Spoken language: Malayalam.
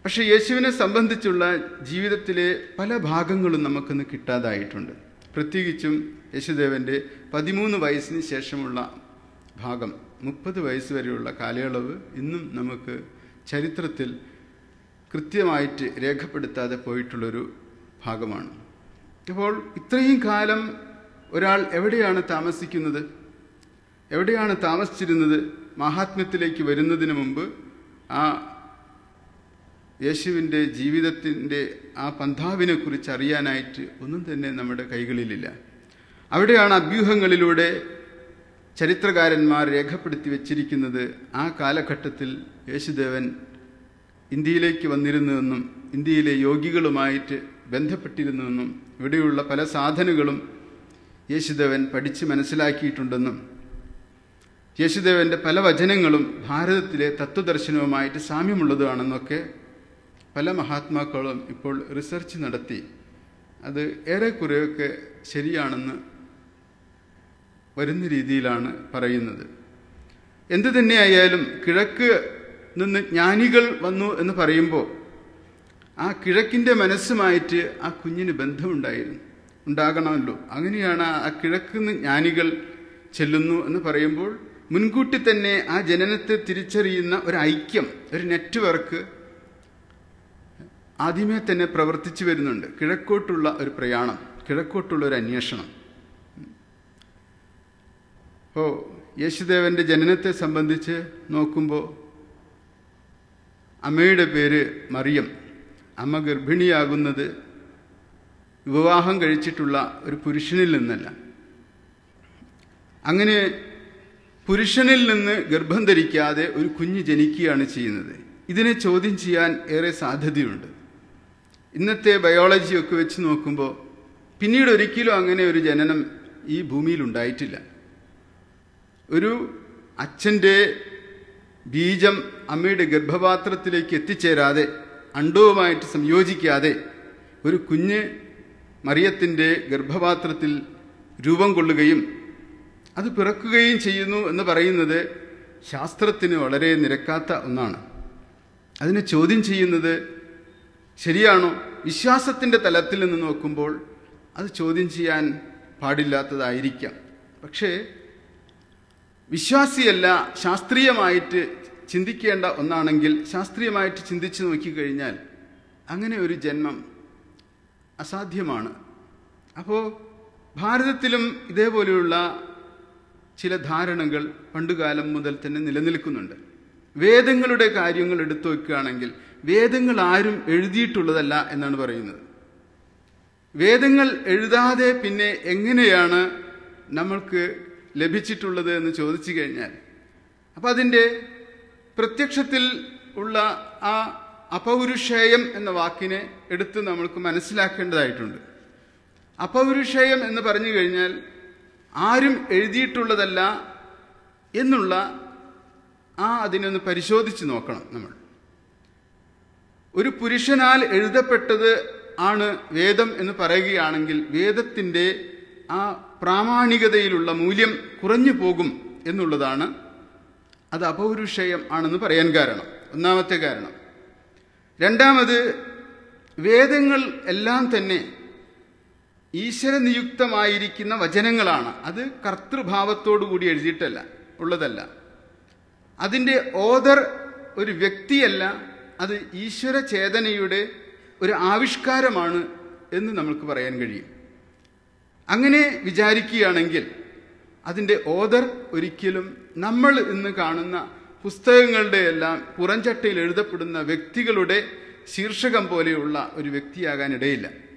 പക്ഷെ യേശുവിനെ സംബന്ധിച്ചുള്ള ജീവിതത്തിലെ പല ഭാഗങ്ങളും നമുക്കിന്ന് കിട്ടാതായിട്ടുണ്ട് പ്രത്യേകിച്ചും യേശുദേവൻ്റെ പതിമൂന്ന് വയസ്സിന് ശേഷമുള്ള ഭാഗം മുപ്പത് വയസ്സ് വരെയുള്ള കാലയളവ് ഇന്നും നമുക്ക് ചരിത്രത്തിൽ കൃത്യമായിട്ട് രേഖപ്പെടുത്താതെ പോയിട്ടുള്ളൊരു ഭാഗമാണ് അപ്പോൾ ഇത്രയും കാലം ഒരാൾ എവിടെയാണ് താമസിക്കുന്നത് എവിടെയാണ് താമസിച്ചിരുന്നത് മഹാത്മ്യത്തിലേക്ക് വരുന്നതിന് മുമ്പ് ആ യേശുവിൻ്റെ ജീവിതത്തിൻ്റെ ആ പന്ഥാവിനെ കുറിച്ച് അറിയാനായിട്ട് ഒന്നും തന്നെ നമ്മുടെ കൈകളിലില്ല അവിടെയാണ് അഭ്യൂഹങ്ങളിലൂടെ ചരിത്രകാരന്മാർ രേഖപ്പെടുത്തി വച്ചിരിക്കുന്നത് ആ കാലഘട്ടത്തിൽ യേശുദേവൻ ഇന്ത്യയിലേക്ക് വന്നിരുന്നുവെന്നും ഇന്ത്യയിലെ യോഗികളുമായിട്ട് ബന്ധപ്പെട്ടിരുന്നുവെന്നും ഇവിടെയുള്ള പല സാധനങ്ങളും യേശുദേവൻ പഠിച്ച് മനസ്സിലാക്കിയിട്ടുണ്ടെന്നും യേശുദേവന്റെ പല വചനങ്ങളും ഭാരതത്തിലെ തത്വദർശനവുമായിട്ട് സാമ്യമുള്ളതാണെന്നൊക്കെ പല മഹാത്മാക്കളും ഇപ്പോൾ റിസർച്ച് നടത്തി അത് ഏറെക്കുറെയൊക്കെ ശരിയാണെന്ന് വരുന്ന രീതിയിലാണ് പറയുന്നത് എന്തു തന്നെയായാലും കിഴക്ക് നിന്ന് ജ്ഞാനികൾ വന്നു എന്ന് പറയുമ്പോൾ ആ കിഴക്കിൻ്റെ മനസ്സുമായിട്ട് ആ കുഞ്ഞിന് ബന്ധമുണ്ടായിരുന്നു ഉണ്ടാകണമല്ലോ അങ്ങനെയാണ് ആ കിഴക്ക് നിന്ന് ജ്ഞാനികൾ ചെല്ലുന്നു എന്ന് പറയുമ്പോൾ മുൻകൂട്ടി തന്നെ ആ ജനനത്തെ തിരിച്ചറിയുന്ന ഒരു ഐക്യം ഒരു നെറ്റ്വർക്ക് ആദ്യമേ തന്നെ പ്രവർത്തിച്ചു വരുന്നുണ്ട് കിഴക്കോട്ടുള്ള ഒരു പ്രയാണം കിഴക്കോട്ടുള്ള ഒരു അന്വേഷണം ഓ യേശുദേവന്റെ ജനനത്തെ സംബന്ധിച്ച് നോക്കുമ്പോൾ അമ്മയുടെ പേര് മറിയം അമ്മ ഗർഭിണിയാകുന്നത് വിവാഹം കഴിച്ചിട്ടുള്ള ഒരു പുരുഷനിൽ നിന്നല്ല അങ്ങനെ പുരുഷനിൽ നിന്ന് ഗർഭം ധരിക്കാതെ ഒരു കുഞ്ഞ് ജനിക്കുകയാണ് ചെയ്യുന്നത് ഇതിനെ ചോദ്യം ചെയ്യാൻ ഏറെ സാധ്യതയുണ്ട് ഇന്നത്തെ ബയോളജിയൊക്കെ വെച്ച് നോക്കുമ്പോൾ പിന്നീട് ഒരിക്കലും അങ്ങനെ ഒരു ജനനം ഈ ഭൂമിയിൽ ഉണ്ടായിട്ടില്ല ഒരു അച്ഛൻ്റെ ബീജം അമ്മയുടെ ഗർഭപാത്രത്തിലേക്ക് എത്തിച്ചേരാതെ അണ്ടവുമായിട്ട് സംയോജിക്കാതെ ഒരു കുഞ്ഞ് മറിയത്തിൻ്റെ ഗർഭപാത്രത്തിൽ രൂപം കൊള്ളുകയും അത് പിറക്കുകയും ചെയ്യുന്നു എന്ന് പറയുന്നത് ശാസ്ത്രത്തിന് വളരെ നിരക്കാത്ത ഒന്നാണ് അതിനെ ചോദ്യം ചെയ്യുന്നത് ശരിയാണോ വിശ്വാസത്തിൻ്റെ തലത്തിൽ നിന്ന് നോക്കുമ്പോൾ അത് ചോദ്യം ചെയ്യാൻ പാടില്ലാത്തതായിരിക്കാം പക്ഷേ വിശ്വാസിയല്ല ശാസ്ത്രീയമായിട്ട് ചിന്തിക്കേണ്ട ഒന്നാണെങ്കിൽ ശാസ്ത്രീയമായിട്ട് ചിന്തിച്ചു നോക്കിക്കഴിഞ്ഞാൽ അങ്ങനെ ഒരു ജന്മം അസാധ്യമാണ് അപ്പോൾ ഭാരതത്തിലും ഇതേപോലെയുള്ള ചില ധാരണകൾ പണ്ടുകാലം മുതൽ തന്നെ നിലനിൽക്കുന്നുണ്ട് വേദങ്ങളുടെ കാര്യങ്ങൾ എടുത്തു വെക്കുകയാണെങ്കിൽ വേദങ്ങൾ ആരും എഴുതിയിട്ടുള്ളതല്ല എന്നാണ് പറയുന്നത് വേദങ്ങൾ എഴുതാതെ പിന്നെ എങ്ങനെയാണ് നമ്മൾക്ക് ലഭിച്ചിട്ടുള്ളത് എന്ന് ചോദിച്ചു കഴിഞ്ഞാൽ അപ്പം അതിൻ്റെ പ്രത്യക്ഷത്തിൽ ഉള്ള ആ അപൗരുഷേയം എന്ന വാക്കിനെ എടുത്ത് നമ്മൾക്ക് മനസ്സിലാക്കേണ്ടതായിട്ടുണ്ട് അപൗരുഷേയം എന്ന് പറഞ്ഞു കഴിഞ്ഞാൽ ആരും എഴുതിയിട്ടുള്ളതല്ല എന്നുള്ള ആ അതിനൊന്ന് പരിശോധിച്ച് നോക്കണം നമ്മൾ ഒരു പുരുഷനാൽ എഴുതപ്പെട്ടത് ആണ് വേദം എന്ന് പറയുകയാണെങ്കിൽ വേദത്തിൻ്റെ ആ പ്രാമാണികതയിലുള്ള മൂല്യം കുറഞ്ഞു പോകും എന്നുള്ളതാണ് അത് അപൗരുഷയം ആണെന്ന് പറയാൻ കാരണം ഒന്നാമത്തെ കാരണം രണ്ടാമത് വേദങ്ങൾ എല്ലാം തന്നെ ഈശ്വര നിയുക്തമായിരിക്കുന്ന വചനങ്ങളാണ് അത് കർത്തൃഭാവത്തോടു കൂടി എഴുതിയിട്ടല്ല ഉള്ളതല്ല അതിൻ്റെ ഓദർ ഒരു വ്യക്തിയല്ല അത് ഈശ്വര ചേതനയുടെ ഒരു ആവിഷ്കാരമാണ് എന്ന് നമുക്ക് പറയാൻ കഴിയും അങ്ങനെ വിചാരിക്കുകയാണെങ്കിൽ അതിൻ്റെ ഓദർ ഒരിക്കലും നമ്മൾ ഇന്ന് കാണുന്ന പുസ്തകങ്ങളുടെ എല്ലാം പുറംചട്ടയിൽ എഴുതപ്പെടുന്ന വ്യക്തികളുടെ ശീർഷകം പോലെയുള്ള ഒരു വ്യക്തിയാകാൻ ഇടയില്ല